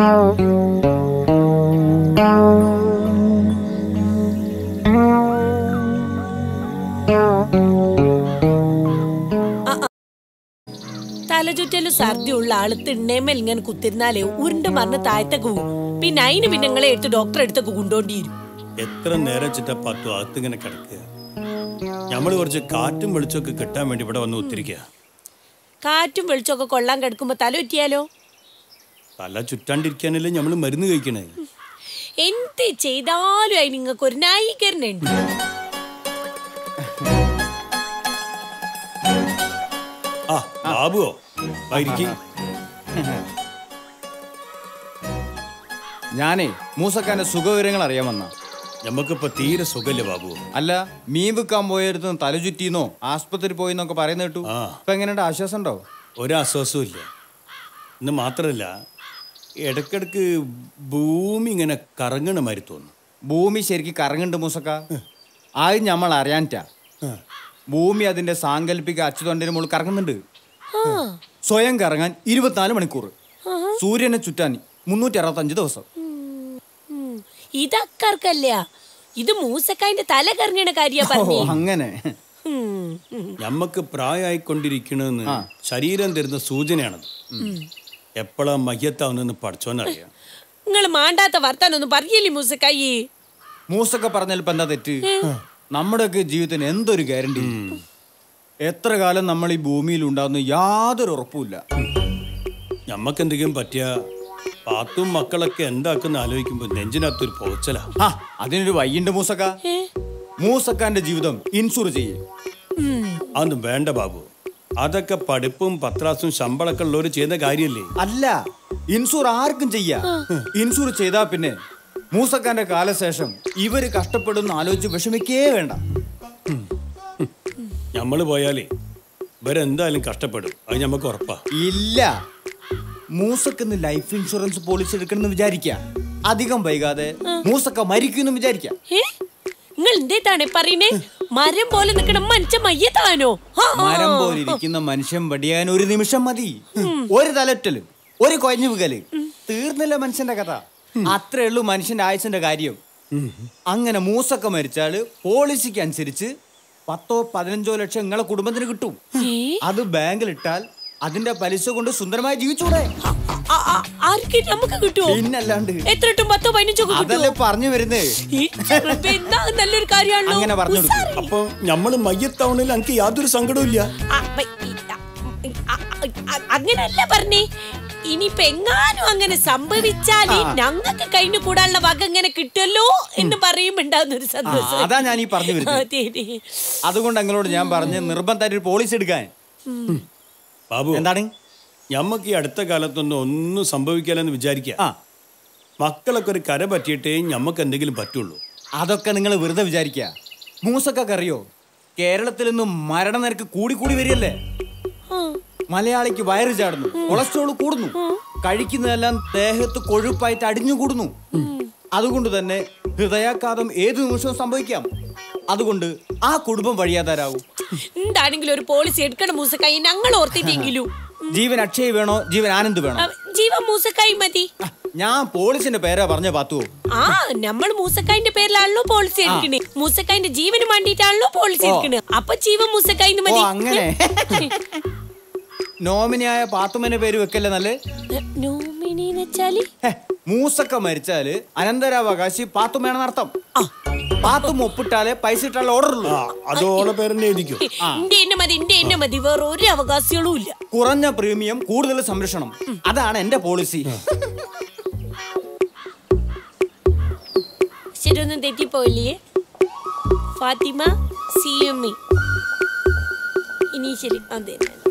തലചുറ്റലും ഛർദിയുള്ള ആള് തിണ്ണേമേൽ ഇങ്ങനെ കുത്തിരുന്നാലേ ഉരുണ്ട് മറിഞ്ഞ് താഴത്തേക്ക് പോകും പിന്നെ അതിന് പിന്നെ നിങ്ങളെ എടുത്ത് ഡോക്ടറെ അടുത്തേക്ക് കൊണ്ടോണ്ടിരും എത്ര നേരം ചിട്ട പത്തു അകത്തിങ്ങനെ കിടക്കുക നമ്മൾ കുറച്ച് കാറ്റും വെളിച്ചമൊക്കെ കിട്ടാൻ വേണ്ടി ഇവിടെ വന്ന് ഒത്തിരിക്കുക കാറ്റും വെളിച്ചമൊക്കെ കൊള്ളാൻ കിടക്കുമ്പോ തല പറ്റിയാലോ തല ചുറ്റാണ്ടിരിക്കാനല്ലേ നമ്മൾ മരുന്ന് കഴിക്കണേ എന്ത് ചെയ്താലും അതിന് നിങ്ങൾക്ക് ഒരു ന്യായീകരണുണ്ട് ആ ബാബുവോ വൈരിക്ക് ഞാനേ മൂസക്കാന്റെ സുഖവിവരങ്ങൾ അറിയാൻ വന്ന നമുക്കിപ്പോ തീരെ സുഖല്ലേ ബാബുവോ അല്ല മീൻ വിൽക്കാൻ പോയടുത്ത് തല ചുറ്റിന്നോ ആസ്പത്രി പോയിന്നൊക്കെ പറയുന്ന കേട്ടു ആ. ഇപ്പൊ എങ്ങനെയുണ്ട് ആശ്വാസം ഉണ്ടോ ഒരാശ്വാസവും ഇല്ല ഇന്ന് മാത്രമല്ല ഇടക്കിടക്ക് ഭൂമി ഇങ്ങനെ കറങ്ങണ മാതിരി തോന്നുന്നു ഭൂമി ശരിക്കും കറങ്ങുന്നുണ്ട് മൂസക്ക അത് നമ്മൾ അറിയാൻറ്റാ ഭൂമി അതിന്റെ സാങ്കല്പിക അച്ചുതൊണ്ടിന് മുകളിൽ കറങ്ങുന്നുണ്ട് സ്വയം കറങ്ങാൻ ഇരുപത്തിനാല് മണിക്കൂർ സൂര്യനെ ചുറ്റാൻ മുന്നൂറ്റി അറുപത്തഞ്ച് ദിവസം ഉം. ഇതക്കാർക്കല്ല ഇത് മൂസക്കായന്റെ തല കറങ്ങണ കാര്യ ഓ പറഞ്ഞു അങ്ങനെ ഞമ്മക്ക് പ്രായമായിക്കൊണ്ടിരിക്കണെന്ന് ശരീരം തരുന്ന സൂചനയാണത് എപ്പോഴാ മയ്യത്താവുന്നെന്ന് പഠിച്ചോന്നറിയാം നിങ്ങൾ മാണ്ടാത്ത വർത്താനൊന്നും പറയല്ലേ മൂസക്കായി മൂസക്ക പറഞ്ഞാൽ ഇപ്പൊ എന്താ തെറ്റ് നമ്മുടെയൊക്കെ ജീവിതത്തിന് എന്തൊരു ഗ്യാരണ്ടി എത്ര കാലം നമ്മൾ ഈ ഭൂമിയിൽ ഉണ്ടാവുന്ന യാതൊരു ഉറപ്പുമില്ല ഞമ്മക്ക് എന്തെങ്കിലും പറ്റിയ പാത്തും മക്കളൊക്കെ എന്താക്കുന്ന ആലോചിക്കുമ്പോ നെഞ്ചിനകത്തൊരു പോച്ചല ആ അതിനൊരു വയ്യുണ്ട് മൂസക്ക മൂസക്കാന്റെ ജീവിതം ഇൻഷുർ ചെയ്യേ അതൊന്നും വേണ്ട ബാബു അതൊക്കെ പഠിപ്പും പത്രാസും ശമ്പളമൊക്കെ ഉള്ളവർ ചെയ്യുന്ന കാര്യല്ലേ അല്ല ഇൻഷുർ ആർക്കും ചെയ്യാ ഇൻഷുർ ചെയ്താ പിന്നെ മൂസക്കാന്റെ കാലശേഷം ഇവര് കഷ്ടപ്പെടുന്ന ആലോചിച്ച് വിഷമിക്കേ വേണ്ട ഞമ്മള് പോയാലേ ഇവരെന്തായാലും കഷ്ടപ്പെടും അത് ഞമ്മക്ക് ഉറപ്പാ ഇല്ല മൂസക്കിന്ന് ലൈഫ് ഇൻഷുറൻസ് പോളിസി എടുക്കണമെന്ന് വിചാരിക്ക അധികം വൈകാതെ മൂസക്ക മരിക്കുമെന്ന് വിചാരിക്കാം ഏ നിങ്ങൾ എന്തേതാണ് പറയണേ മരം പോലെ നിക്കണ മനുഷ്യ മയ്യത്താനോ ആ, ആ. മരം പോലെ ഇരിക്കുന്ന മനുഷ്യൻ വടിയാൻ ഒരു നിമിഷം മതി ഒരു തലറ്റല് ഒരു കൊയഞ്ഞു വീകല് തീർന്നില്ല മനുഷ്യന്റെ കഥ അത്രേ ഉള്ളൂ മനുഷ്യന്റെ ആയുസിന്റെ കാര്യം അങ്ങനെ മൂസൊക്കെ മരിച്ചാല് പോളിസിക്ക് അനുസരിച്ച് പത്തോ പതിനഞ്ചോ ലക്ഷം നിങ്ങളെ കുടുംബത്തിന് കിട്ടും അത് ബാങ്കിൽ ഇട്ടാൽ അതിന്റെ പലിശ കൊണ്ട് സുന്ദരമായി ജീവിച്ചൂടെ ആ, ആ, ആർക്ക് നമുക്ക് കിട്ടുമോ പിന്നല്ലാണ്ട് എത്ര കിട്ടും പത്തോ പതിനഞ്ചോ ഒക്കെ അതല്ലേ കിട്ടുമോ പറഞ്ഞു വരുന്നേ ഈ ചെറുപ്പം എന്താ നല്ലൊരു കാര്യമാണല്ലോ അങ്ങനെ പറഞ്ഞു കൊടുക്കും. ഉസാറ്. അപ്പൊ ഞമ്മള് മയ്യത്താവണിൽ എനിക്ക് യാതൊരു സങ്കടവും ഇല്ല ആ, ബൈ, ഈ, ആ, ആ, ആ, അങ്ങനല്ല പറഞ്ഞേ ഇനിയിപ്പൊ എങ്ങാനും അങ്ങനെ സംഭവിച്ചാല് ഞങ്ങൾക്ക് കഴിഞ്ഞു കൂടാനുള്ള വക ഇങ്ങനെ കിട്ടുമല്ലോ എന്ന് പറയുമ്പോണ്ടാവുന്ന ഒരു സന്തോഷം അതാ ഞാൻ ഈ പറഞ്ഞു വരുന്നത് അതെ അതെ അതുകൊണ്ട് നിങ്ങളോട് ഞാൻ പറഞ്ഞ് നിർബന്ധമായിട്ട് ഒരു പോളിസി എടുക്കാൻ ബാബു എന്താണ് ഞമ്മക്ക് ഈ അടുത്ത കാലത്തൊന്നും ഒന്നും സംഭവിക്കാലെന്ന് വിചാരിക്കുക ആ മക്കളൊക്കെ ഒരു കര പറ്റിയിട്ടേ ഞമ്മക്ക് എന്തെങ്കിലും പറ്റുള്ളൂ അതൊക്കെ നിങ്ങൾ വെറുതെ വിചാരിക്കുക മൂസക്കൊക്കെ അറിയോ കേരളത്തിൽ നിന്നും മരണനിരക്ക് കൂടി കൂടി വരികയല്ലേ മലയാളിക്ക് വയറ് ചാടുന്നു കൊളസ്ട്രോൾ കൂടുന്നു കഴിക്കുന്നതെല്ലാം ദേഹത്ത് കൊഴുപ്പായിട്ട് അടിഞ്ഞുകൂടുന്നു അതുകൊണ്ട് തന്നെ ഹൃദയാഘാതം ഏത് നിമിഷവും സംഭവിക്കാം അതുകൊണ്ട് ആ കുടുംബം വഴിയാതാരാവും എന്താണെങ്കിലും ഒരു പോളിസി എടുക്കണം മൂസക്കായി ഞങ്ങൾ ഓർത്തിട്ടെങ്കിലും ജീവൻ അക്ഷയ് വേണോ ജീവൻ ആനന്ദ് വേണോ ആ, ജീവൻ മൂസക്കായി മതി ആ, ഞാൻ പോളിസിന്റെ പേരാ പറഞ്ഞ പാത്തു ആ നമ്മൾ മൂസക്കായിന്റെ പേരിലാണല്ലോ പോളിസി എടുക്കണേ മൂസക്കായിന്റെ ജീവന് വേണ്ടിയിട്ടാണല്ലോ പോളിസി എടുക്കണേ അപ്പൊ ജീവൻ മൂസക്കായിന്ന് ഓ മതി അങ്ങനെ നോമിനിയായ പാത്തുമ്മന്റെ പേര് വെക്കല്ലേ നല്ലേ നോമിനി വെച്ചാല് ഹെ, മൂസക്ക മരിച്ചാല് അനന്തരാവകാശി പാത്തുമ്മയാണെന്ന് അർത്ഥം പാത്തും ഒപ്പിട്ടാലേ പൈസ ഇട്ടാലേ ഓർഡർ ഉള്ളൂ ആ അതോടെ പേരെന്നെ എഴുതിക്കോ ഇന്റെ എന്നെ മതി ഇന്റെ എന്നെ മതി വേറെ ഒരു അവകാശങ്ങളും ഇല്ല കുറഞ്ഞ പ്രീമിയം കൂടുതൽ സംരക്ഷണം അതാണ് എന്റെ പോളിസി ശരി ഒന്നും തെറ്റിപ്പോയില്ലേ ഫാത്തിമ സി എം ഇ ഇനി ശരി അതെ